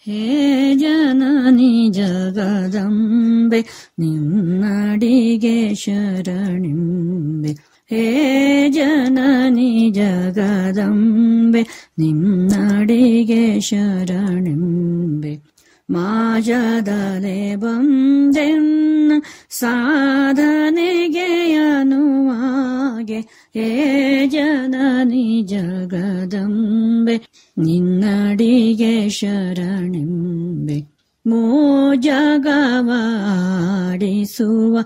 ಹೇ ಜನನಿ ಜಗದಂಬೆ ನಿನ್ನಡಿಗೆ ಶರಣಿಂಬೆ ಹೇ ಜನನಿ ಜಗದಂಬೆ ನಿನ್ನಡಿಗೆ ಶರಣಿಂಬೆ ಮಾಜದಲೆ ಬಂದೆನ್ನ ಸಾಧನೆಗೆ ಅನುವಾಗೆ ಹೇ ಜನನಿ ಜಗದಂಬೆ ನಿನ್ನಡಿಗೆ ಶರಣಿಂಬೆ ಮೋಜಗವಾಡಿಸುವ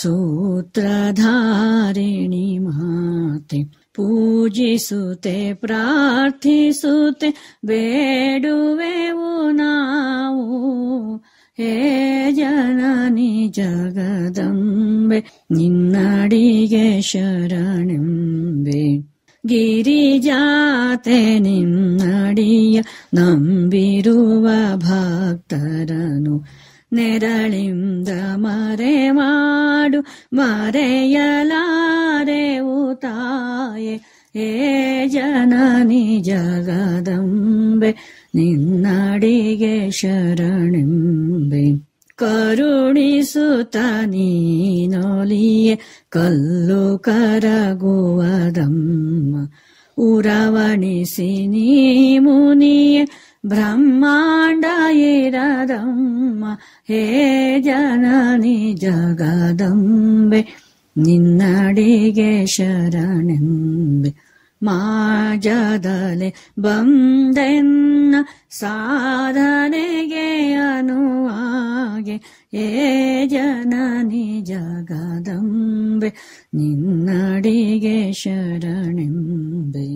ಸೂತ್ರಧಾರಿಣಿ ಮಾತೆ ಪೂಜಿಸುತ್ತೆ ಪ್ರಾರ್ಥಿಸುತ್ತೆ ಬೇಡುವೆವು ನಾವು ಹೇ ಜನನಿ ಜಗದಂಬೆ ನಿನ್ನಡಿಗೆ ಶರಣೆಂಬೆ ಗಿರಿಜಾತೆ ನಿನ್ನಡಿಯ ನಂಬಿರುವ ಭಕ್ತರನು ನೆರಳಿಂದ ಮರೆ ಮಾಡು ಮರೆಯಲಾರೆವು ತಾಯೆ ಹೇ ಜನನಿ ಜಗದಂಬೆ ನಿನ್ನಡಿಗೆ ಶರಣೆಂಬೆ ಕರುಣಿಸುತ್ತ ನೀನೊಲಿಯೆ ಕಲ್ಲು ಕರಗುವದಮ್ಮ ಉರವಣಿಸಿ ನೀ ಮುನಿಯೆ ಬ್ರಹ್ಮಾಂಡ ಇರದಮ್ಮ ಹೇ ಜನನಿ ಜಗದಂಬೆ ನಿನ್ನಡಿಗೆ ಶರಣೆಂಬೆ ಮಾಜದಲೆ ಬಂದೆನ್ನ ಸಾಧನೆಗೆ ಅನುವಾಗೆ ಏ ಜನನಿ ಜಗದಂಬೆ ನಿನ್ನಡಿಗೆ ಶರಣೆಂಬೆ